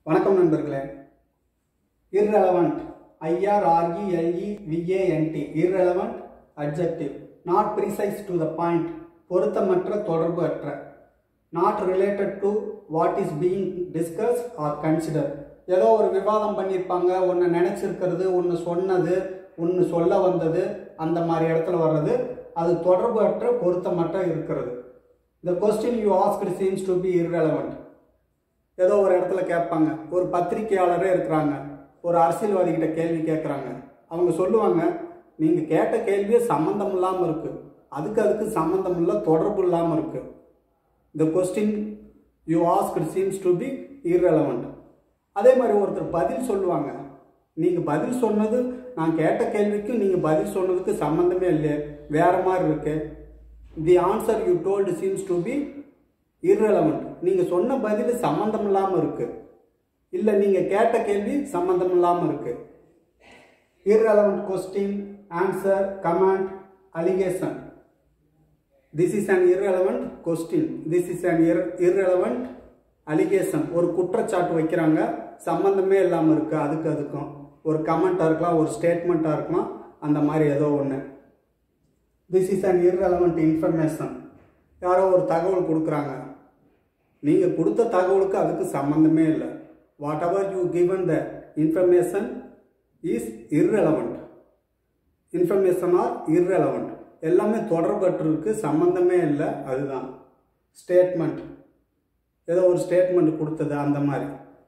வணக்கம் நண்பர்களே irrelevant ஐஆர்ஆர்இஎல்இ விஏஎன்டி irrelevant adjective not precise to the point பொருத்தமற்ற தொடர்பு அற்ற not related to what is being discussed or considered ஏதோ ஒரு விவாதம் பண்ணியிருப்பாங்க ஒன்று நினச்சிருக்கிறது ஒன்று சொன்னது ஒன்று சொல்ல வந்தது அந்த மாதிரி இடத்துல வர்றது அது தொடர்பு அற்ற பொருத்தமற்ற இருக்கிறது the question you asked seems to be irrelevant ஏதோ ஒரு இடத்துல கேட்பாங்க ஒரு பத்திரிக்கையாளரே இருக்கிறாங்க ஒரு அரசியல்வாதிகிட்ட கேள்வி கேட்குறாங்க அவங்க சொல்லுவாங்க நீங்கள் கேட்ட கேள்வியே சம்மந்தம் இல்லாமல் இருக்குது அதுக்கு அதுக்கு சம்மந்தம் இல்லை தொடர்பு இல்லாமல் இருக்குது இந்த question you ask seems to be irrelevant அதே மாதிரி ஒருத்தர் பதில் சொல்லுவாங்க நீங்கள் பதில் சொன்னது நான் கேட்ட கேள்விக்கும் நீங்கள் பதில் சொன்னதுக்கு சம்மந்தமே இல்லையே வேற மாதிரி இருக்கு the answer you told seems to be irrelevant நீங்கள் சொன்ன பதில் சம்மந்தம் இல்லாமல் இருக்கு இல்லை நீங்கள் கேட்ட கேள்வி சம்மந்தம் இல்லாமல் இருக்கு irrelevant question answer comment allegation this is an irrelevant question this is an ir- irrelevant allegation ஒரு குற்றச்சாட்டு வைக்கிறாங்க சம்மந்தமே இல்லாமல் இருக்கு அதுக்கு அதுக்கும் ஒரு கமெண்ட்டாக இருக்கலாம் ஒரு ஸ்டேட்மெண்ட்டாக இருக்கலாம் அந்த மாதிரி ஏதோ ஒன்று this is an irrelevant information யாரோ ஒரு தகவல் கொடுக்குறாங்க நீங்கள் கொடுத்த தகவலுக்கு அதுக்கு சம்மந்தமே இல்லை whatever you given the information is irrelevant information are irrelevant எல்லாமே தொடர்பற்றிருக்கு சம்மந்தமே இல்லை அதுதான் ஸ்டேட்மெண்ட் ஏதோ ஒரு ஸ்டேட்மெண்ட் கொடுத்தது அந்த மாதிரி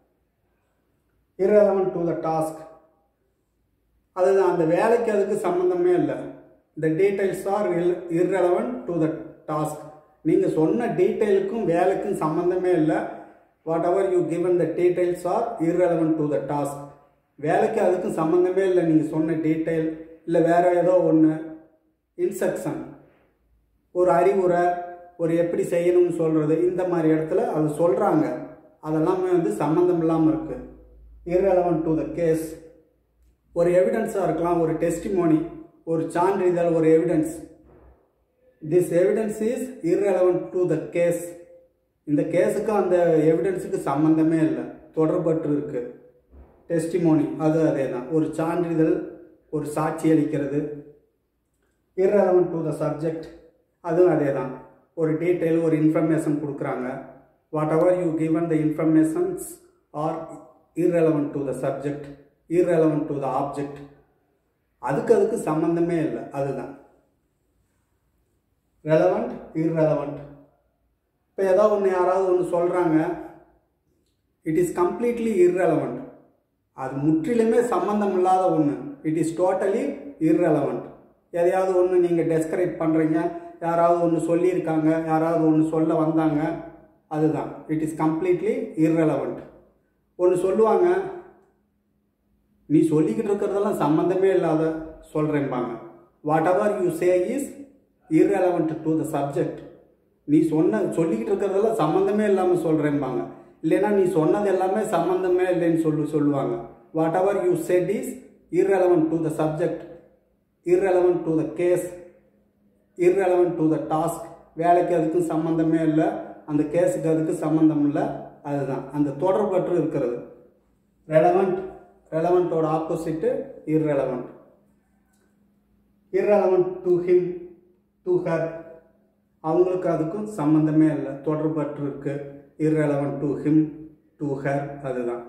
irrelevant டு த டாஸ்க் அதுதான் அந்த வேலைக்கு அதுக்கு சம்மந்தமே இல்லை இந்த details are irrelevant to the task நீங்கள் சொன்ன டீட்டெயிலுக்கும் வேலைக்கும் சம்மந்தமே இல்லை whatever you given the details are irrelevant to the task வேலைக்கு அதுக்கும் சம்மந்தமே இல்லை நீங்கள் சொன்ன டீட்டெயில் இல்லை வேற ஏதோ ஒன்று இன்ஸ்ட்ரக்ஷன் ஒரு அறிவுரை ஒரு எப்படி செய்யணும்னு சொல்கிறது இந்த மாதிரி இடத்துல அது சொல்கிறாங்க அதெல்லாமே வந்து சம்மந்தம் இல்லாமல் இருக்குது irrelevant டு த கேஸ் ஒரு எவிடன்ஸாக இருக்கலாம் ஒரு டெஸ்டிமோனி ஒரு சான்றிதழ் ஒரு evidence this evidence is irrelevant to the case இந்த கேஸுக்கு அந்த எவிடன்ஸுக்கு சம்மந்தமே இல்லை தொடர்பற்று இருக்கு டெஸ்டிமோனி அது அதே தான் ஒரு சான்றிதழ் ஒரு சாட்சி அளிக்கிறது irrelevant டு த சப்ஜெக்ட் அதுவும் அதே தான் ஒரு டீட்டெயில் ஒரு இன்ஃபர்மேஷன் கொடுக்குறாங்க whatever you given the informations are irrelevant to the subject irrelevant to the object அதுக்கு அதுக்கு சம்மந்தமே இல்லை அதுதான் ரெலவெண்ட் irrelevant இப்போ ஏதோ ஒன்று யாராவது ஒன்று சொல்கிறாங்க இட் இஸ் கம்ப்ளீட்லி irrelevant அது முற்றிலுமே சம்மந்தம் இல்லாத ஒன்று இட் இஸ் டோட்டலி irrelevant எதையாவது ஒன்று நீங்கள் டெஸ்கரேட் பண்ணுறீங்க யாராவது ஒன்று சொல்லியிருக்காங்க யாராவது ஒன்று சொல்ல வந்தாங்க அதுதான் இட் இஸ் கம்ப்ளீட்லி irrelevant ஒன்று சொல்லுவாங்க நீ சொல்லிக்கிட்டு இருக்கிறதெல்லாம் சம்மந்தமே இல்லாத சொல்கிறேன்பாங்க whatever you say is irrelevant to the subject நீ சொன்ன சொல்லிக்கிட்டு இருக்கிறதெல்லாம் சம்மந்தமே இல்லாமல் சொல்கிறேன்பாங்க இல்லைன்னா நீ சொன்னது எல்லாமே சம்மந்தமே இல்லைன்னு சொல்லி சொல்லுவாங்க whatever you said is irrelevant to the subject irrelevant to the case irrelevant to the task வேலைக்கு அதுக்கும் சம்மந்தமே இல்லை அந்த கேஸுக்கு அதுக்கு சம்மந்தம் இல்லை அதுதான் அந்த தொடர்பற்று இருக்கிறது ரெலவெண்ட் ரெலவெண்ட்டோட opposite irrelevant irrelevant to him to her அவங்களுக்கு அதுக்கும் சம்மந்தமே இல்லை தொடர்பற்று இருக்கு irrelevant to him to her அதுதான்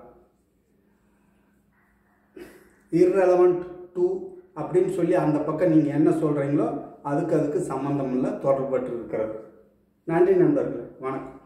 irrelevant டு அப்படின்னு சொல்லி அந்த பக்கம் நீங்கள் என்ன சொல்கிறீங்களோ அதுக்கு அதுக்கு சம்மந்தம் இல்லை தொடர்பற்று இருக்கிறது நன்றி நண்பர்களே வணக்கம்